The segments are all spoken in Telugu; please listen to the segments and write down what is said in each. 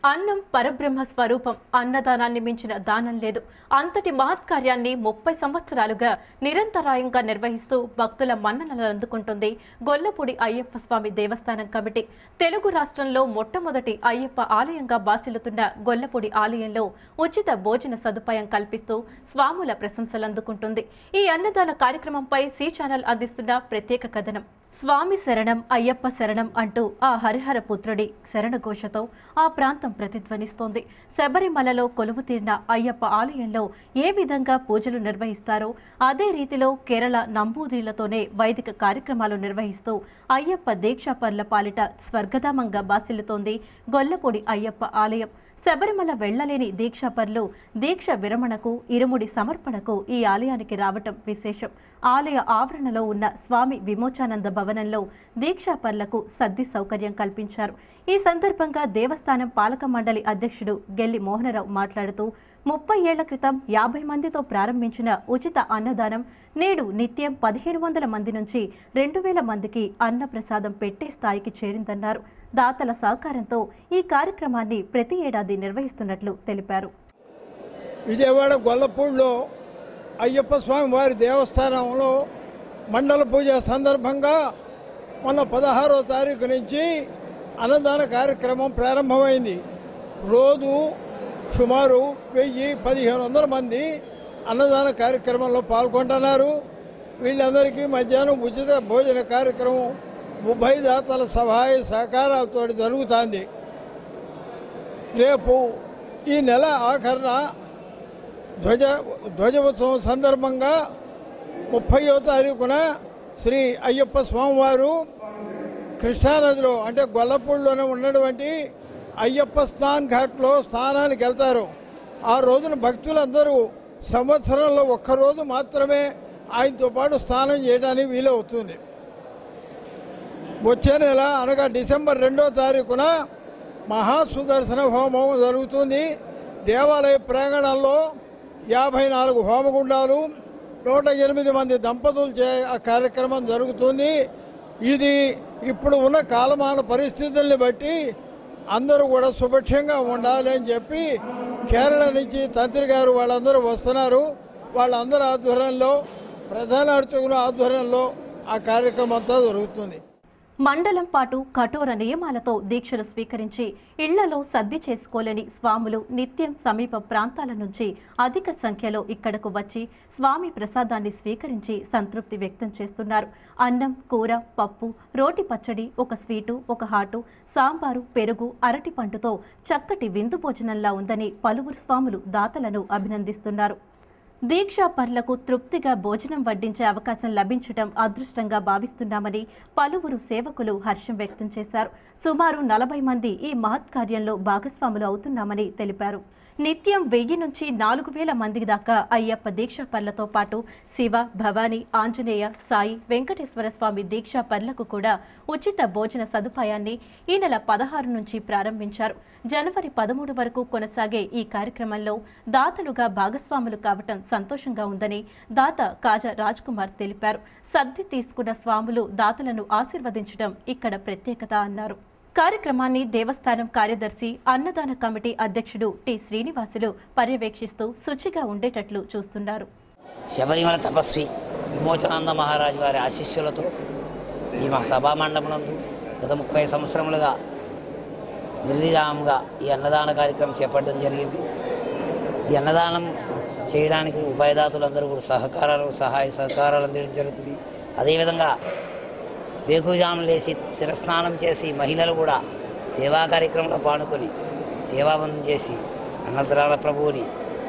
అన్నం పరబ్రహ్మ స్వరూపం అన్నదానాన్ని మించిన దానం లేదు అంతటి మహత్కార్యాన్ని ముప్పై సంవత్సరాలుగా నిరంతరాయంగా నిర్వహిస్తూ భక్తుల మన్ననలు అందుకుంటుంది గొల్లపూడి అయ్యప్ప స్వామి దేవస్థానం కమిటీ తెలుగు రాష్ట్రంలో మొట్టమొదటి అయ్యప్ప ఆలయంగా బాసిల్లుతున్న గొల్లపూడి ఆలయంలో ఉచిత భోజన సదుపాయం కల్పిస్తూ స్వాముల ప్రశంసలు అందుకుంటుంది ఈ అన్నదాన కార్యక్రమంపై సి ఛానల్ అందిస్తున్న ప్రత్యేక కథనం స్వామి శరణం అయ్యప్ప శరణం అంటూ ఆ హరిహర పుత్రుడి శరణఘోషతో ఆ ప్రాంతం ప్రతిధ్వనిస్తోంది శబరిమలలో కొలువు తీరిన అయ్యప్ప ఆలయంలో ఏ విధంగా పూజలు నిర్వహిస్తారో అదే రీతిలో కేరళ నంబూదిరిలతోనే వైదిక కార్యక్రమాలు నిర్వహిస్తూ అయ్యప్ప దీక్షాపర్ల పాలిట స్వర్గధామంగా బాసిల్లుతోంది గొల్లపూడి అయ్యప్ప ఆలయం శబరిమల వెళ్లలేని దీక్షాపర్లు దీక్ష విరమణకు ఇరుముడి సమర్పణకు ఈ ఆలయానికి రావటం విశేషం ఆలయ ఆవరణలో ఉన్న స్వామి విమోచానంద భవనంలో దీక్షాపర్లకు సద్ది సౌకర్యం కల్పించారు ఈ సందర్భంగా దేవస్థానం పాలక మండలి అధ్యక్షుడు గెల్లి మోహనరావు మాట్లాడుతూ ముప్పై ఏళ్ల క్రితం యాభై మందితో ప్రారంభించిన ఉచిత అన్నదానం నేడు నిత్యం పదిహేను వందల మంది నుంచి రెండు వేల మందికి అన్న ప్రసాదం పెట్టే స్థాయికి చేరిందన్నారు దాతల సహకారంతో ఈ కార్యక్రమాన్ని ప్రతి ఏడాది నిర్వహిస్తున్నట్లు తెలిపారు విజయవాడ గొల్లపూడిలో అయ్యప్ప స్వామి వారి దేవస్థానంలో మండల పూజ సందర్భంగా మొన్న పదహారో తారీఖు నుంచి అన్నదాన కార్యక్రమం ప్రారంభమైంది రోజు సుమారు వెయ్యి పదిహేను వందల మంది అన్నదాన కార్యక్రమంలో పాల్గొంటున్నారు వీళ్ళందరికీ మధ్యాహ్నం ఉచిత భోజన కార్యక్రమం ఉభయదాతల సహాయ సహకారాలతో జరుగుతుంది రేపు ఈ నెల ఆఖరణ ధ్వజ ధ్వజోత్సవం సందర్భంగా ముప్పయో తారీఖున శ్రీ అయ్యప్ప స్వామివారు కృష్ణానదిలో అంటే గొల్లపూడిలోనే ఉన్నటువంటి అయ్యప్ప స్నాన్ ఘాట్లో స్నానానికి వెళ్తారు ఆ రోజున భక్తులందరూ సంవత్సరంలో ఒక్కరోజు మాత్రమే ఆయనతో పాటు స్నానం చేయడానికి వీలవుతుంది వచ్చే నెల అనగా డిసెంబర్ రెండో తారీఖున మహాసుదర్శన హోమం జరుగుతుంది దేవాలయ ప్రాంగణంలో యాభై నాలుగు హోమగుండాలు నూట ఎనిమిది మంది దంపతులు చే ఆ కార్యక్రమం జరుగుతుంది ఇది ఇప్పుడు ఉన్న కాలమాన పరిస్థితుల్ని బట్టి అందరూ కూడా సుభిక్షంగా ఉండాలి అని చెప్పి కేరళ నుంచి తంత్రి గారు వాళ్ళందరూ వస్తున్నారు వాళ్ళందరి ఆధ్వర్యంలో ప్రధాన అర్చకుల ఆధ్వర్యంలో ఆ కార్యక్రమం అంతా జరుగుతుంది మండలం పాటు కఠోర నియమాలతో దీక్షలు స్వీకరించి ఇళ్లలో సద్ది చేసుకోలేని స్వాములు నిత్యం సమీప ప్రాంతాల నుంచి అధిక సంఖ్యలో ఇక్కడకు వచ్చి స్వామి ప్రసాదాన్ని స్వీకరించి సంతృప్తి వ్యక్తం చేస్తున్నారు అన్నం కూర పప్పు రోటి పచ్చడి ఒక స్వీటు ఒక హాటు సాంబారు పెరుగు అరటి పండుతో చక్కటి విందు భోజనంలా ఉందని పలువురు స్వాములు దాతలను అభినందిస్తున్నారు దీక్షాపరులకు తృప్తిగా భోజనం వడ్డించే అవకాశం లభించడం అదృష్టంగా భావిస్తున్నామని పలువురు సేవకులు హర్షం వ్యక్తం చేశారు సుమారు నలభై మంది ఈ మహత్కార్యంలో భాగస్వాములు అవుతున్నామని తెలిపారు నిత్యం వెయ్యి నుంచి నాలుగు వేల మంది దాకా అయ్యప్ప దీక్షాపర్లతో పాటు శివ భవానీ ఆంజనేయ సాయి వెంకటేశ్వర స్వామి దీక్షాపర్లకు కూడా ఉచిత భోజన సదుపాయాన్ని ఈ నెల పదహారు నుంచి ప్రారంభించారు జనవరి పదమూడు వరకు కొనసాగే ఈ కార్యక్రమంలో దాతలుగా భాగస్వాములు కావటం సంతోషంగా ఉందని దాత కాజా రాజ్ కుమార్ తెలిపారు సద్ది తీసుకున్న స్వాములు దాతలను ఆశీర్వదించడం ఇక్కడ ప్రత్యేకత అన్నారు కార్యక్రమాన్ని దేవస్థానం కార్యదర్శి అన్నదాన కమిటీ అధ్యక్షుడు టి శ్రీనివాసులు పర్యవేక్షిస్తూ శుచిగా ఉండేటట్లు చూస్తున్నారు శబరిమల తపస్వి విమోచనానంద మహారాజు వారి ఆశీస్సులతో ఈ మా సభా మండపంలో గత ముప్పై సంవత్సరములుగా నిర్విరామంగా ఈ అన్నదాన కార్యక్రమం చేపట్టడం జరిగింది ఈ అన్నదానం చేయడానికి ఉభయదాతులందరూ కూడా సహకారాలు సహాయ సహకారాలు అందించడం జరుగుతుంది అదేవిధంగా వేకుజాము లేచి శిరస్నానం చేసి మహిళలు కూడా సేవా కార్యక్రమంలో పాల్గొని సేవాబంధం చేసి అన్నతరాల ప్రభువుని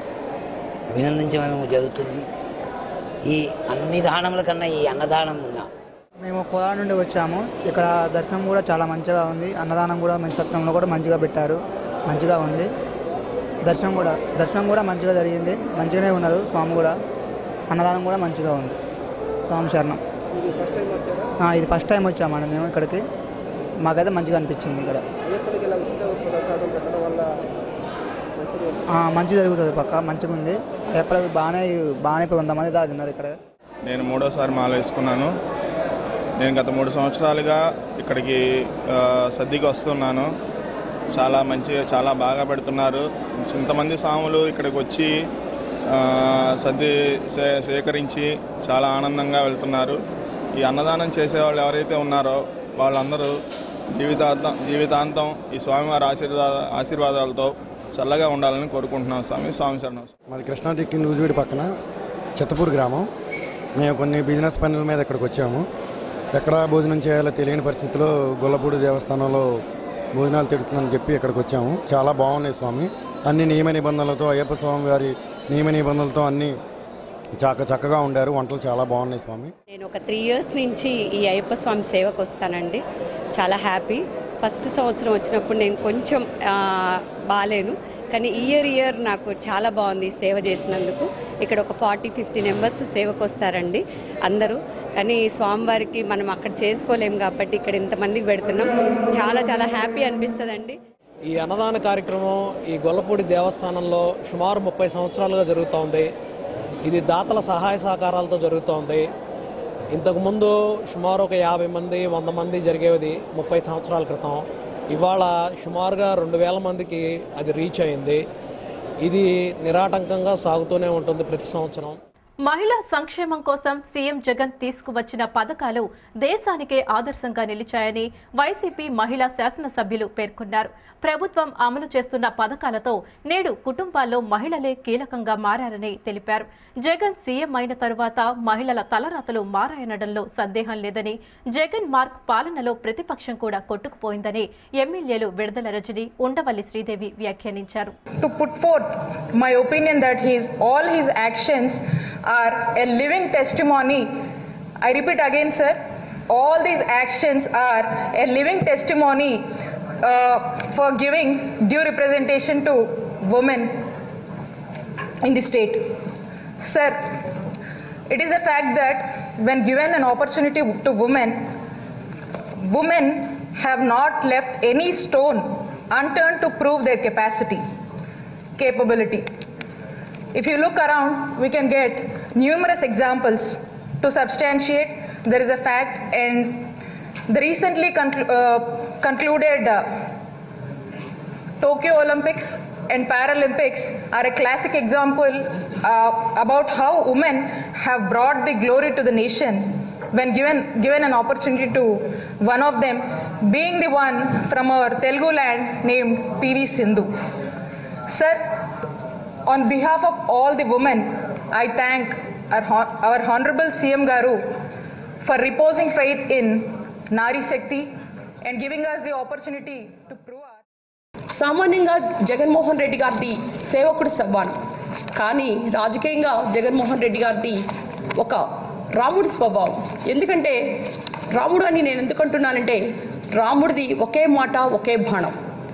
అభినందించడం జరుగుతుంది ఈ అన్ని దానముల కన్నా ఈ అన్నదానం ఉన్న మేము కోలా నుండి వచ్చాము ఇక్కడ దర్శనం కూడా చాలా మంచిగా ఉంది అన్నదానం కూడా మంచి సత్రంలో కూడా మంచిగా పెట్టారు మంచిగా ఉంది దర్శనం కూడా దర్శనం కూడా మంచిగా జరిగింది మంచిగానే ఉన్నారు స్వామి కూడా అన్నదానం కూడా మంచిగా ఉంది స్వామి శరణం ఆ, ఇది ఫస్ట్ టైం వచ్చామండి మేము ఇక్కడికి మాకైతే మంచిగా అనిపించింది ఇక్కడ ఆ, మంచి జరుగుతుంది పక్క మంచిగా ఉంది ఎప్పటికి బాగానే బాగానే ఇప్పుడు వంద మంది దాకా తిన్నారు ఇక్కడ నేను మూడోసారి మాల వేసుకున్నాను నేను గత మూడు సంవత్సరాలుగా ఇక్కడికి ఆ, సద్దికి వస్తున్నాను చాలా మంచి చాలా బాగా పెడుతున్నారు ఇంతమంది స్వాములు ఇక్కడికి వచ్చి ఆ, సర్ది సే- సేకరించి చాలా ఆనందంగా వెళ్తున్నారు ఈ అన్నదానం చేసేవాళ్ళు ఎవరైతే ఉన్నారో వాళ్ళందరూ జీవితాంతం జీవితాంతం ఈ స్వామివారి ఆశీర్వాద ఆశీర్వాదాలతో చల్లగా ఉండాలని కోరుకుంటున్నాం స్వామి స్వామి శరణం మాది కృష్ణా డిక్కి నూజివీడి పక్కన చెత్తపూర్ గ్రామం మేము కొన్ని బిజినెస్ పనుల మీద ఇక్కడికి వచ్చాము ఎక్కడ భోజనం చేయాలో తెలియని పరిస్థితిలో గొల్లపూడి దేవస్థానంలో భోజనాలు తెడుతుందని చెప్పి ఇక్కడికి వచ్చాము చాలా బాగున్నాయి స్వామి అన్ని నియమ నిబంధనలతో అయ్యప్ప స్వామి వారి నియమ నిబంధనలతో అన్ని చక్క చక్కగా ఉండారు వంటలు చాలా బాగున్నాయి స్వామి నేను ఒక త్రీ ఇయర్స్ నుంచి ఈ అయ్యప్ప స్వామి సేవకు వస్తానండి చాలా హ్యాపీ ఫస్ట్ సంవత్సరం వచ్చినప్పుడు నేను కొంచెం ఆ, బాలేను కానీ ఇయర్ ఇయర్ నాకు చాలా బాగుంది ఈ సేవ చేసినందుకు ఇక్కడ ఒక ఫార్టీ ఫిఫ్టీ మెంబర్స్ సేవకు వస్తారండి అందరూ కానీ స్వామివారికి మనం అక్కడ చేసుకోలేం కాబట్టి ఇక్కడ ఇంతమందికి పెడుతున్నాం చాలా చాలా హ్యాపీ అనిపిస్తుందండి ఈ అన్నదాన కార్యక్రమం ఈ గొల్లపూడి దేవస్థానంలో సుమారు ముప్పై సంవత్సరాలుగా జరుగుతోంది ఇది దాతల సహాయ సహకారాలతో జరుగుతోంది ఇంతకుముందు సుమారు ఒక యాభై మంది వంద మంది జరిగేది ముప్పై సంవత్సరాల క్రితం ఇవాళ సుమారుగా రెండు వేల మందికి అది రీచ్ అయింది ఇది నిరాటంకంగా సాగుతూనే ఉంటుంది ప్రతి సంవత్సరం మహిళా సంక్షేమం కోసం సీఎం జగన్ తీసుకువచ్చిన పథకాలు దేశానికే ఆదర్శంగా నిలిచాయని వైసీపీ మహిళా శాసనసభ్యులు పేర్కొన్నారు ప్రభుత్వం అమలు చేస్తున్న పథకాలతో నేడు కుటుంబాల్లో మహిళలే కీలకంగా మారారని తెలిపారు జగన్ సీఎం అయిన తరువాత మహిళల తలరాతలు మారాయనడంలో సందేహం లేదని జగన్ మార్క్ పాలనలో ప్రతిపక్షం కూడా కొట్టుకుపోయిందని ఎమ్మెల్యేలు విడుదల రజని ఉండవల్లి శ్రీదేవి వ్యాఖ్యానించారు to put forth my opinion that his all his actions are a living testimony i repeat again sir all these actions are a living testimony uh, for giving due representation to women in the state sir it is a fact that when given an opportunity to women women have not left any stone unturned to prove their capacity capability. If you look around, we can get numerous examples to substantiate there is a fact, and the recently conclu- uh, concluded uh, Tokyo Olympics and Paralympics are a classic example uh, about how women have brought the glory to the nation when given given an opportunity to one of them being the one from our Telugu land named PV Sindhu. Sir, on behalf of all the women, I thank our, hon- our Honorable CM Garu for reposing faith in Nari Shakti and giving us the opportunity to prove our సామాన్యంగా జగన్మోహన్ రెడ్డి గారిది సేవకుడు సవ్వాను కానీ రాజకీయంగా జగన్మోహన్ రెడ్డి గారిది ఒక రాముడి స్వభావం ఎందుకంటే రాముడు అని నేను ఎందుకు అంటున్నానంటే రాముడిది ఒకే మాట ఒకే బాణం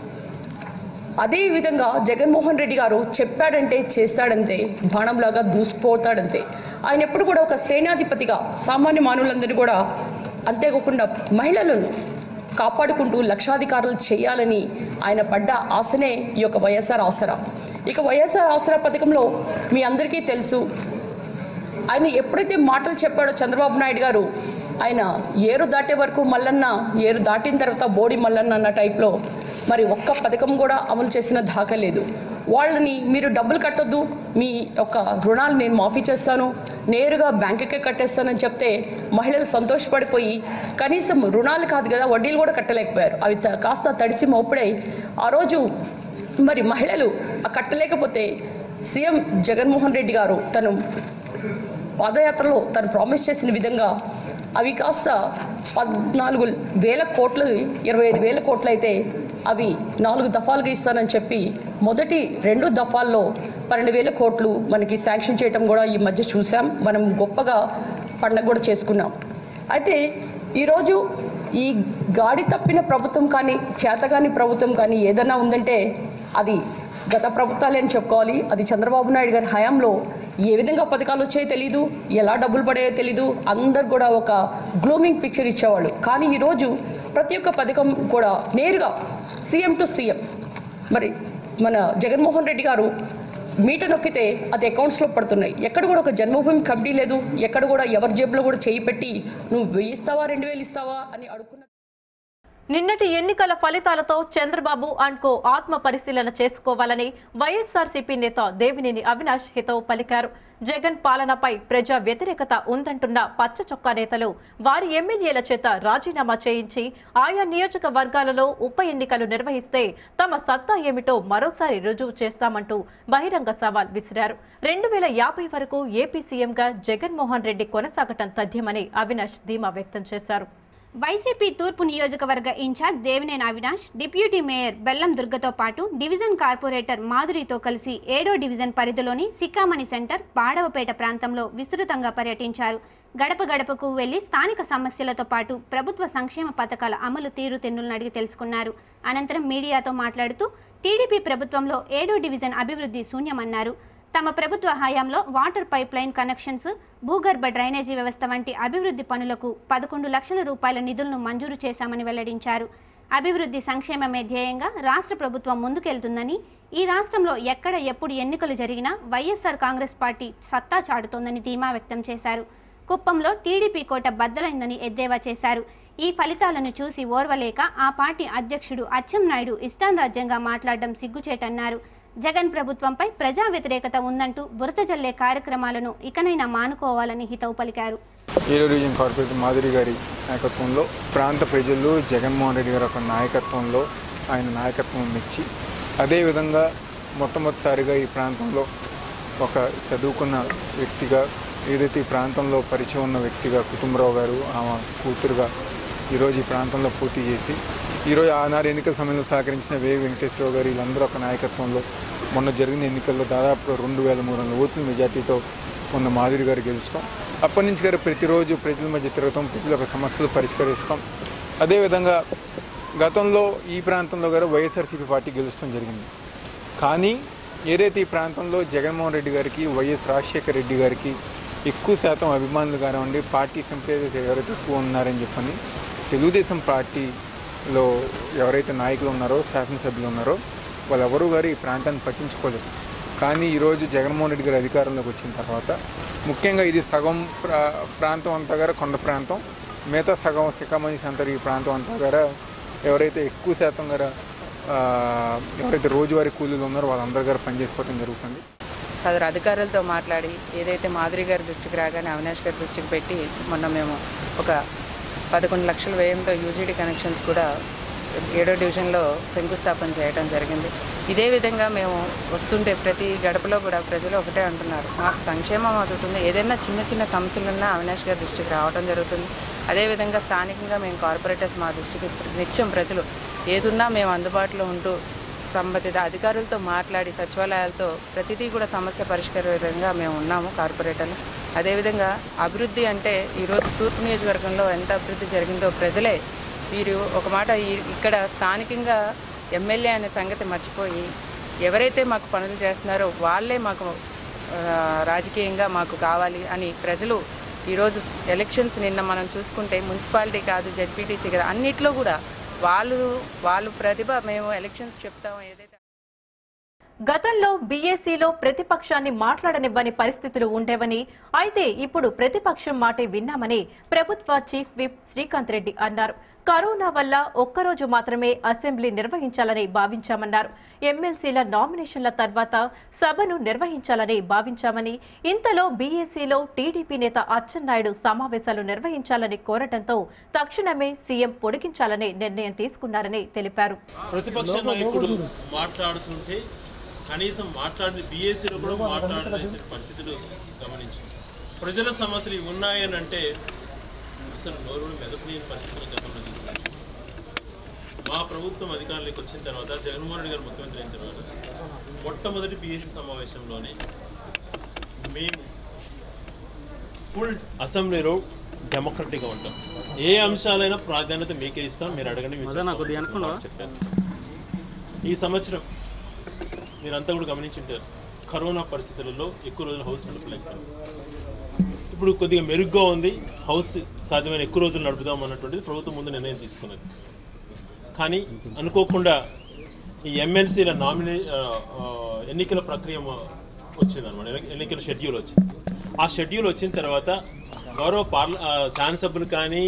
అదే విధంగా జగన్మోహన్ రెడ్డి గారు చెప్పాడంటే చేస్తాడంతే బాణంలాగా దూసుకుపోతాడంతే ఆయన ఎప్పుడు కూడా ఒక సేనాధిపతిగా సామాన్య మానవులందరినీ కూడా అంతేకాకుండా మహిళలను కాపాడుకుంటూ లక్షాధికారులు చేయాలని ఆయన పడ్డ ఆశనే ఈ యొక్క వైఎస్ఆర్ ఆసరా ఇక వైఎస్ఆర్ ఆసరా పథకంలో మీ అందరికీ తెలుసు ఆయన ఎప్పుడైతే మాటలు చెప్పాడో చంద్రబాబు నాయుడు గారు ఆయన ఏరు దాటే వరకు మల్లన్న ఏరు దాటిన తర్వాత బోడి మల్లన్న అన్న టైప్లో మరి ఒక్క పథకం కూడా అమలు చేసిన దాఖ లేదు వాళ్ళని మీరు డబ్బులు కట్టొద్దు మీ యొక్క రుణాలు నేను మాఫీ చేస్తాను నేరుగా బ్యాంకుకే కట్టేస్తానని చెప్తే మహిళలు సంతోషపడిపోయి కనీసం రుణాలు కాదు కదా వడ్డీలు కూడా కట్టలేకపోయారు అవి త- కాస్త తడిచి మోపుడై ఆ రోజు మరి మహిళలు ఆ కట్టలేకపోతే సీఎం జగన్మోహన్ రెడ్డి గారు తను పాదయాత్రలో తను ప్రామిస్ చేసిన విధంగా అవి కాస్త పద్నాలుగు వేల కోట్లు ఇరవై ఐదు వేల కోట్లు అయితే అవి నాలుగు దఫాలుగా ఇస్తానని చెప్పి మొదటి రెండు దఫాల్లో పన్నెండు వేల కోట్లు మనకి శాంక్షన్ చేయటం కూడా ఈ మధ్య చూసాం మనం గొప్పగా పండగ కూడా చేసుకున్నాం అయితే ఈరోజు ఈ గాడి తప్పిన ప్రభుత్వం కానీ చేతగాని ప్రభుత్వం కానీ ఏదైనా ఉందంటే అది గత ప్రభుత్వాలే అని చెప్పుకోవాలి అది చంద్రబాబు నాయుడు గారి హయాంలో ఏ విధంగా పథకాలు వచ్చాయో తెలీదు ఎలా డబ్బులు పడాయో తెలీదు అందరు కూడా ఒక గ్లూమింగ్ పిక్చర్ ఇచ్చేవాళ్ళు కానీ ఈరోజు ప్రతి ఒక్క పథకం కూడా నేరుగా సీఎం టు సీఎం మరి మన జగన్మోహన్ రెడ్డి గారు మీట నొక్కితే అది అకౌంట్స్లో పడుతున్నాయి ఎక్కడ కూడా ఒక జన్మభూమి కమిటీ లేదు ఎక్కడ కూడా ఎవరి జేబులో కూడా చేయి పెట్టి నువ్వు వెయ్యి ఇస్తావా రెండు వేలు ఇస్తావా అని అడుక్కున్న నిన్నటి ఎన్నికల ఫలితాలతో చంద్రబాబు అండ్ కో ఆత్మ పరిశీలన చేసుకోవాలని వైఎస్ఆర్సీపీ నేత దేవినేని అవినాష్ హితవు పలికారు జగన్ పాలనపై ప్రజా వ్యతిరేకత ఉందంటున్న పచ్చ చొక్కా నేతలు వారి ఎమ్మెల్యేల చేత రాజీనామా చేయించి ఆయా నియోజకవర్గాలలో ఉప ఎన్నికలు నిర్వహిస్తే తమ సత్తా ఏమిటో మరోసారి రుజువు చేస్తామంటూ బహిరంగ సవాల్ విసిరారు రెండు వేల యాభై వరకు ఏపీ సీఎంగా జగన్మోహన్ రెడ్డి కొనసాగటం తథ్యమని అవినాష్ ధీమా వ్యక్తం చేశారు వైసీపీ తూర్పు నియోజకవర్గ incharge Devineni Avinash deputy mayor Bellam దుర్గతో పాటు డివిజన్ కార్పొరేటర్ మాధురితో కలిసి ఏడో డివిజన్ పరిధిలోని సిక్కామణి సెంటర్ బాడవపేట ప్రాంతంలో విస్తృతంగా పర్యటించారు గడప గడపకు వెళ్లి స్థానిక సమస్యలతో పాటు ప్రభుత్వ సంక్షేమ పథకాల అమలు తీరుతెన్నులను అడిగి తెలుసుకున్నారు అనంతరం మీడియాతో మాట్లాడుతూ టీడీపీ ప్రభుత్వంలో ఏడో డివిజన్ అభివృద్ధి శూన్యమన్నారు తమ ప్రభుత్వ హయాంలో వాటర్ పైప్ లైన్ కనెక్షన్స్ భూగర్భ డ్రైనేజీ వ్యవస్థ వంటి అభివృద్ధి పనులకు పదకొండు లక్షల రూపాయల నిధులను మంజూరు చేశామని వెల్లడించారు అభివృద్ధి సంక్షేమమే ధ్యేయంగా రాష్ట్ర ప్రభుత్వం ముందుకెళ్తుందని ఈ రాష్ట్రంలో ఎక్కడ ఎప్పుడు ఎన్నికలు జరిగినా వైఎస్ఆర్ కాంగ్రెస్ పార్టీ సత్తా చాటుతోందని ధీమా వ్యక్తం చేశారు కుప్పంలో టీడీపీ కోట బద్దలైందని ఎద్దేవా చేశారు ఈ ఫలితాలను చూసి ఓర్వలేక ఆ పార్టీ అధ్యక్షుడు అచ్చెన్నాయుడు ఇష్టాన్రాజ్యంగా మాట్లాడడం సిగ్గుచేటన్నారు జగన్ ప్రభుత్వంపై ప్రజా వ్యతిరేకత ఉందంటూ బురద జల్లే కార్యక్రమాలను ఇకనైనా మానుకోవాలని హితవు పలికారు ఏలూరు రీజన్ కార్పొరేటర్ మాధురి గారి నాయకత్వంలో ప్రాంత ప్రజలు జగన్మోహన్ రెడ్డి గారి యొక్క నాయకత్వంలో ఆయన నాయకత్వం మెచ్చి అదేవిధంగా మొట్టమొదటిసారిగా ఈ ప్రాంతంలో ఒక చదువుకున్న వ్యక్తిగా ఏదైతే ఈ ప్రాంతంలో పరిచయం ఉన్న వ్యక్తిగా కుటుంబరావు గారు ఆమె కూతురుగా ఈరోజు ఈ ప్రాంతంలో పోటీ చేసి ఈరోజు ఆనాడు ఎన్నికల సమయంలో సహకరించిన వే వెంకటేశ్వరరావు గారు వీళ్ళందరూ ఒక నాయకత్వంలో మొన్న జరిగిన ఎన్నికల్లో దాదాపు రెండు వేల మూడు వందల ఓట్ల మెజార్టీతో మొన్న మాధురి గారు గెలుస్తాం అప్పటి నుంచి గారు ప్రతిరోజు ప్రజల మధ్య తిరుగుతాం ప్రజల యొక్క సమస్యలు పరిష్కరిస్తాం అదేవిధంగా గతంలో ఈ ప్రాంతంలో గారు వైఎస్ఆర్సీపీ పార్టీ గెలుస్తాం జరిగింది కానీ ఏదైతే ఈ ప్రాంతంలో జగన్మోహన్ రెడ్డి గారికి వైఎస్ రాజశేఖర రెడ్డి గారికి ఎక్కువ శాతం అభిమానులు కానివ్వండి పార్టీ సింపేదర్స్ ఎవరైతే ఎక్కువ ఉన్నారని చెప్పని తెలుగుదేశం పార్టీలో ఎవరైతే నాయకులు ఉన్నారో శాసనసభ్యులు ఉన్నారో వాళ్ళెవరూ గారు ఈ ప్రాంతాన్ని పట్టించుకోలేదు కానీ ఈరోజు జగన్మోహన్ రెడ్డి గారి అధికారంలోకి వచ్చిన తర్వాత ముఖ్యంగా ఇది సగం ప్రా ప్రాంతం అంతా గారు కొండ ప్రాంతం మిగతా సగం సికామణి సెంటర్ ఈ ప్రాంతం అంతా గారు ఎవరైతే ఎక్కువ శాతం గారు ఆ, ఎవరైతే రోజువారీ కూలీలు ఉన్నారో వాళ్ళందరూ గారు పనిచేసుకోవడం జరుగుతుంది సదరు అధికారులతో మాట్లాడి ఏదైతే మాధురి గారి దృష్టికి రాగానే అవినాష్ గారి దృష్టికి పెట్టి మొన్న మేము ఒక పదకొండు లక్షల వ్యయంతో యూజీడీ కనెక్షన్స్ కూడా ఏడో డివిజన్లో శంకుస్థాపన చేయడం జరిగింది ఇదే విధంగా మేము వస్తుంటే ప్రతి గడపలో కూడా ప్రజలు ఒకటే అంటున్నారు మాకు సంక్షేమం అందుతుంది ఏదైనా చిన్న చిన్న సమస్యలున్నా అవినాష్ గారి దృష్టికి రావడం జరుగుతుంది అదేవిధంగా స్థానికంగా మేము కార్పొరేటర్స్ మా దృష్టికి నిత్యం ప్రజలు ఏదున్నా మేము అందుబాటులో ఉంటూ సంబంధిత అధికారులతో మాట్లాడి సచివాలయాలతో ప్రతిదీ కూడా సమస్య పరిష్కార విధంగా మేము ఉన్నాము కార్పొరేటర్లు అదేవిధంగా అభివృద్ధి అంటే ఈరోజు తూర్పు నియోజకవర్గంలో ఎంత అభివృద్ధి జరిగిందో ప్రజలే వీరు ఒక మాట ఈ- ఇక్కడ స్థానికంగా ఎమ్మెల్యే అనే సంగతి మర్చిపోయి ఎవరైతే మాకు పనులు చేస్తున్నారో వాళ్ళే మాకు ఆ, రాజకీయంగా మాకు కావాలి అని ప్రజలు ఈరోజు ఎలక్షన్స్ నిన్న మనం చూసుకుంటే మున్సిపాలిటీ కాదు జెడ్పీటీసీ కదా అన్నిట్లో కూడా వాళ్ళు వాళ్ళు ప్రతిభ మేము ఎలక్షన్స్ చెప్తాం ఏదైతే గతంలో బీఏసీలో ప్రతిపక్షాన్ని మాట్లాడనివ్వని పరిస్థితులు ఉండేవని అయితే ఇప్పుడు ప్రతిపక్షం మాటే విన్నామని ప్రభుత్వ చీఫ్ విప్ శ్రీకాంత్ రెడ్డి అన్నారు కరోనా వల్ల ఒక్కరోజు మాత్రమే అసెంబ్లీ నిర్వహించాలని భావించామన్నారు ఎమ్మెల్సీల నామినేషన్ల తర్వాత సభను నిర్వహించాలని భావించామని ఇంతలో బీఏసీలో టీడీపీ నేత అచ్చెన్నాయుడు సమావేశాలు నిర్వహించాలని కోరటంతో తక్షణమే సీఎం పొడిగించాలని నిర్ణయం తీసుకున్నారని తెలిపారు ప్రతిపక్ష నాయకుడు మాట్లాడుతుంటే కనీసం మాట్లాడి బీఏసీలో కూడా మాట్లాడని పరిస్థితులు గమనించాం ప్రజల సమస్యలు ఇవి ఉన్నాయని అంటే అసలు నోరు కూడా మెదపలేని పరిస్థితులు గతంలో చూసాం మా ప్రభుత్వం అధికారంలోకి వచ్చిన తర్వాత జగన్మోహన్ రెడ్డి గారు ముఖ్యమంత్రి అయిన తర్వాత మొట్టమొదటి బీఏసీ సమావేశంలోనే మేము ఫుల్ అసెంబ్లీలో డెమోక్రటిక్గా ఉంటాం ఏ అంశాలైనా ప్రాధాన్యత మీకే ఇస్తాం మీరు అడగండి మేము చెప్తాం అని చెప్పారు ఈ సంవత్సరం మీరంతా కూడా గమనించుంటారు కరోనా పరిస్థితులలో ఎక్కువ రోజులు హౌస్ నడపలేకపోయాం ఇప్పుడు కొద్దిగా మెరుగ్గా ఉంది హౌస్ సాధ్యమైన ఎక్కువ రోజులు నడుపుదాం అన్నటువంటిది ప్రభుత్వం ముందు నిర్ణయం తీసుకున్నది కానీ అనుకోకుండా ఈ ఎమ్మెల్సీల నామినే ఆ, ఆ, ఎన్నికల ప్రక్రియ వచ్చింది అనమాట ఎన్నికల షెడ్యూల్ వచ్చింది ఆ షెడ్యూల్ వచ్చిన తర్వాత గౌరవ పార్ల ఆ, శాసనసభ్యులు కానీ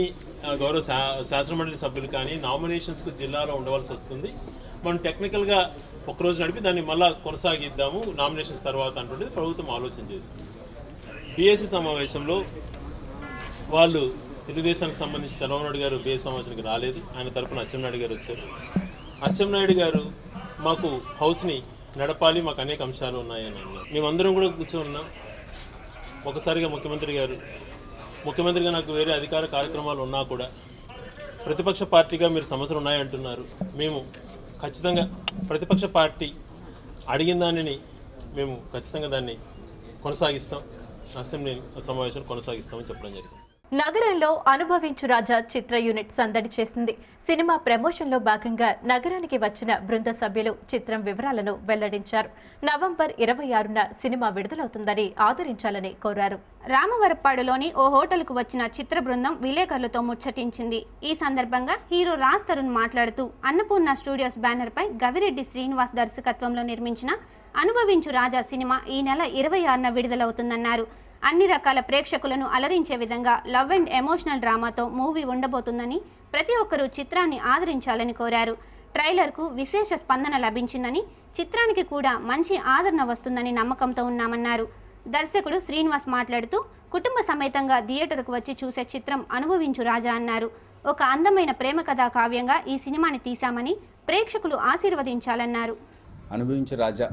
ఆ, గౌరవ శా శాసనమండలి సభ్యులు కానీ నామినేషన్స్కు జిల్లాలో ఉండవలసి వస్తుంది మనం టెక్నికల్గా ఒకరోజు నడిపి దాన్ని మళ్ళా కొనసాగిద్దాము నామినేషన్స్ తర్వాత అంటుంటే ప్రభుత్వం ఆలోచన చేసింది బీఎస్సీ సమావేశంలో వాళ్ళు తెలుగుదేశానికి సంబంధించి చంద్రబాబు గారు బీఎస్ సమావేశానికి రాలేదు ఆయన తరపున అచ్చెన్నాయుడు గారు వచ్చారు అచ్చెన్నాయుడు గారు మాకు హౌస్ని నడపాలి మాకు అనేక అంశాలు ఉన్నాయని అన్నారు మేమందరం కూడా కూర్చోన్నాం ఒకసారిగా ముఖ్యమంత్రి గారు ముఖ్యమంత్రిగా నాకు వేరే అధికార కార్యక్రమాలు ఉన్నా కూడా ప్రతిపక్ష పార్టీగా మీరు సమస్యలు ఉన్నాయంటున్నారు మేము ఖచ్చితంగా ప్రతిపక్ష పార్టీ అడిగిన దానిని మేము ఖచ్చితంగా దాన్ని కొనసాగిస్తాం అసెంబ్లీ సమావేశం కొనసాగిస్తామని చెప్పడం జరిగింది నగరంలో అనుభవించు రాజా చిత్ర యూనిట్ సందడి చేసింది సినిమా ప్రమోషన్లో భాగంగా నగరానికి వచ్చిన బృంద సభ్యులు చిత్రం వివరాలను వెల్లడించారు నవంబర్ ఇరవై ఆరున సినిమా విడుదలవుతుందని ఆదరించాలని కోరారు రామవరప్పాడులోని ఓ హోటల్కు వచ్చిన చిత్ర బృందం విలేకరులతో ముచ్చటించింది ఈ సందర్భంగా హీరో రాజ్ తరుణ్ మాట్లాడుతూ అన్నపూర్ణ స్టూడియోస్ బ్యానర్పై గవిరెడ్డి శ్రీనివాస్ దర్శకత్వంలో నిర్మించిన అనుభవించు రాజా సినిమా ఈ నెల ఇరవై ఆరున విడుదలవుతుందన్నారు అన్ని రకాల ప్రేక్షకులను అలరించే విధంగా లవ్ అండ్ ఎమోషనల్ డ్రామాతో మూవీ ఉండబోతుందని ప్రతి ఒక్కరూ చిత్రాన్ని ఆదరించాలని కోరారు ట్రైలర్కు విశేష స్పందన లభించిందని చిత్రానికి కూడా మంచి ఆదరణ వస్తుందని నమ్మకంతో ఉన్నామన్నారు దర్శకుడు శ్రీనివాస్ మాట్లాడుతూ కుటుంబ సమేతంగా థియేటర్కు వచ్చి చూసే చిత్రం అనుభవించు రాజా అన్నారు ఒక అందమైన ప్రేమ కథా కావ్యంగా ఈ సినిమాని తీశామని ప్రేక్షకులు ఆశీర్వదించాలన్నారు అనుభవించు రాజా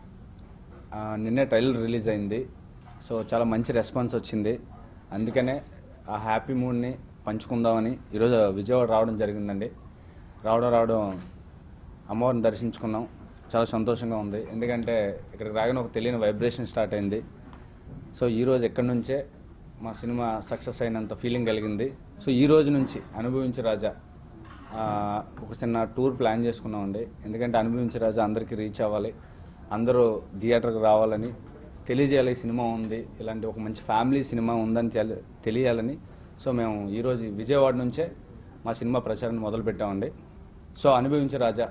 ఆ, నిన్నే ట్రైలర్ రిలీజ్ అయింది సో చాలా మంచి రెస్పాన్స్ వచ్చింది అందుకనే ఆ హ్యాపీ మూడ్ని పంచుకుందామని ఈరోజు విజయవాడ రావడం జరిగిందండి రావడం రావడం అమ్మవారిని దర్శించుకున్నాం చాలా సంతోషంగా ఉంది ఎందుకంటే ఇక్కడికి రాగానే ఒక తెలియని వైబ్రేషన్ స్టార్ట్ అయింది సో ఈరోజు ఎక్కడి నుంచే మా సినిమా సక్సెస్ అయినంత ఫీలింగ్ కలిగింది సో ఈ రోజు నుంచి అనుభవించే రాజా ఆ, ఒక చిన్న టూర్ ప్లాన్ చేసుకున్నామండి ఎందుకంటే అనుభవించే రాజా అందరికీ రీచ్ అవ్వాలి అందరూ థియేటర్కి రావాలని తెలియజేయాలి ఈ సినిమా ఉంది ఇలాంటి ఒక మంచి ఫ్యామిలీ సినిమా ఉందని తెలి- తెలియాలని సో మేము ఈరోజు విజయవాడ నుంచే మా సినిమా ప్రచారాన్ని మొదలుపెట్టామండి సో అనుభవించే రాజా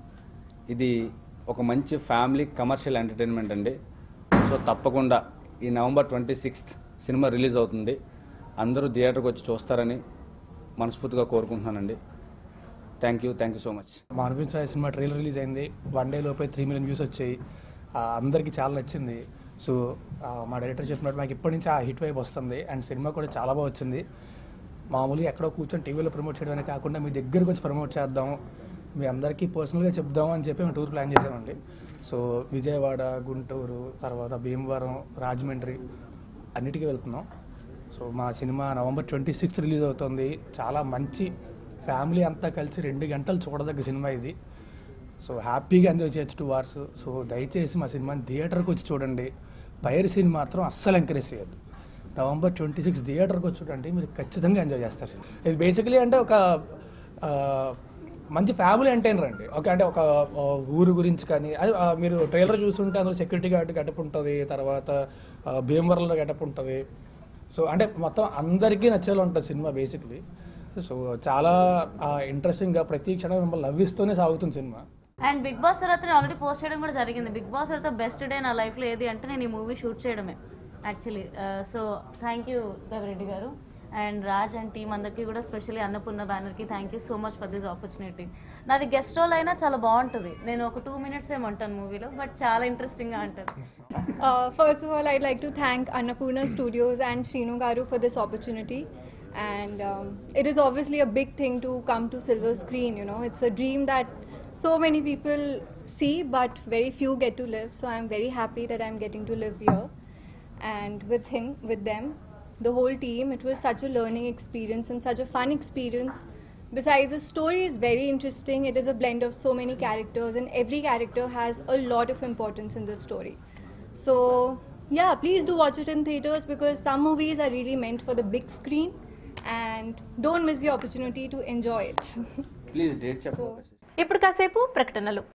ఇది ఒక మంచి ఫ్యామిలీ కమర్షియల్ ఎంటర్టైన్మెంట్ అండి సో తప్పకుండా ఈ నవంబర్ ట్వంటీ సిక్స్త్ సినిమా రిలీజ్ అవుతుంది అందరూ థియేటర్కి వచ్చి చూస్తారని మనస్ఫూర్తిగా కోరుకుంటున్నానండి thank you thank you so much మా అనిపించిన సినిమా ట్రైలర్ రిలీజ్ అయింది వన్ డే లోపే త్రీ మిలియన్ వ్యూస్ వచ్చాయి ఆ, అందరికీ చాలా నచ్చింది సో ఆ, మా డైరెక్టర్ చెప్పినట్టు మాకు ఇప్పటి నుంచి ఆ హిట్ వైపు వస్తుంది అండ్ సినిమా కూడా చాలా బాగా వచ్చింది మామూలుగా ఎక్కడో కూర్చొని టీవీలో ప్రమోట్ చేయడమే కాకుండా మీ దగ్గరకు వచ్చి ప్రమోట్ చేద్దాం మీ అందరికీ పర్సనల్గా చెప్దాం అని చెప్పి మేము టూర్ ప్లాన్ చేసామండి సో విజయవాడ గుంటూరు తర్వాత భీమవరం రాజమండ్రి అన్నిటికీ వెళ్తున్నాం సో మా సినిమా నవంబర్ ట్వంటీ సిక్స్త్ రిలీజ్ అవుతుంది చాలా మంచి ఫ్యామిలీ అంతా కలిసి రెండు గంటలు చూడదగ్గ సినిమా ఇది సో హ్యాపీగా ఎంజాయ్ చేయొచ్చు టూ అవర్స్ సో దయచేసి మా సినిమాని థియేటర్కి వచ్చి చూడండి పైరసీని మాత్రం అస్సలు ఎంకరేజ్ చేయొద్దు నవంబర్ ట్వంటీ సిక్స్ థియేటర్కి వచ్చి చూడండి మీరు ఖచ్చితంగా ఎంజాయ్ చేస్తారు సార్ ఇది బేసికలీ అంటే ఒక ఆ, మంచి ఫ్యామిలీ ఎంటైనర్ అండి ఒక అంటే ఒక ఆ, ఊరు గురించి కానీ అది ఆ, మీరు ట్రైలర్ చూస్తుంటే అందులో సెక్యూరిటీ గార్డ్ గెటప్ ఉంటుంది తర్వాత ఆ, భీమవరంలో గెటప్ ఉంటుంది సో అంటే మొత్తం అందరికీ నచ్చేలా ఉంటుంది సినిమా బేసిక్లీ సో చాలా ఇంట్రెస్టింగ్గా ప్రతి క్షణం మిమ్మల్ని నవ్విస్తూనే సాగుతుంది సినిమా అండ్ బిగ్ బాస్ తర్వాత నేను ఆల్రెడీ పోస్ట్ చేయడం కూడా జరిగింది బిగ్ బాస్ తర్వాత బెస్ట్ డే నా లైఫ్లో ఏది అంటే నేను ఈ మూవీ షూట్ చేయడమే actually so thank you Devareddy గారు అండ్ రాజ్ అండ్ టీమ్ అందరికీ కూడా స్పెషల్లీ అన్నపూర్ణ బ్యానర్కి thank you so much for this opportunity నాది గెస్ట్ రోల్ అయినా చాలా బాగుంటుంది నేను ఒక టూ మినిట్స్ ఏమి ఉంటాను మూవీలో బట్ చాలా ఇంట్రెస్టింగ్గా ఉంటుంది Uh, first of all, I'd like to thank Annapurna Studios and Srinu Garu for this opportunity. And um, it is obviously a big thing to come to silver screen, you know. It's a dream that so many people see, but very few get to live. So I'm very happy that I'm getting to live here. And with him, with them, the whole team, it was such a learning experience and such a fun experience. Besides, the story is very interesting. It is a blend of so many characters, and every character has a lot of importance in the story. So, yeah, please do watch it in theaters because some movies are really meant for the big screen, and don't miss the opportunity to enjoy it. Please date చెప్పండి ఇప్పుడు కాసేపు ప్రకటనలు